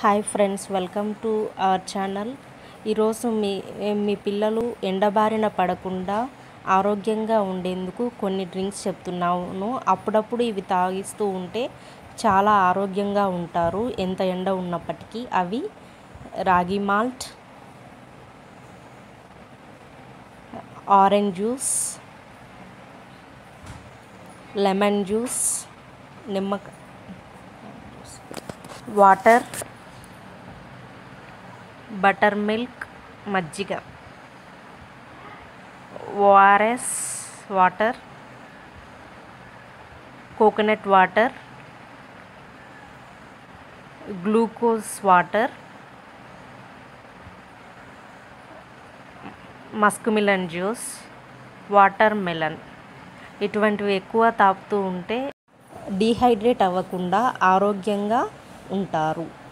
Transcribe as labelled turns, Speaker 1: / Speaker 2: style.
Speaker 1: hi friends welcome to our channel ఈరోజు మీ మీ పిల్లలు ఎండబారిన పడకుండా ఆరోగ్యంగా ఉండేందుకు కొన్ని డ్రింక్స్ చెప్తున్నాను అప్పుడప్పుడు ఇవి తాగిస్తూ ఉంటే చాలా ఆరోగ్యంగా ఉంటారు ఎంత ఎండ ఉన్నప్పటికీ అవి రాగి malt orange juice lemon juice నిమ్మక వాటర్ బటర్ మిల్క్ మజ్జిగ ORS water coconut water glucose water musk melon juice water melon ఇటువంటివి ఎక్కువ తాగుతూ ఉంటే డీహైడ్రేట్ అవ్వకుండా ఆరోగ్యంగా ఉంటారు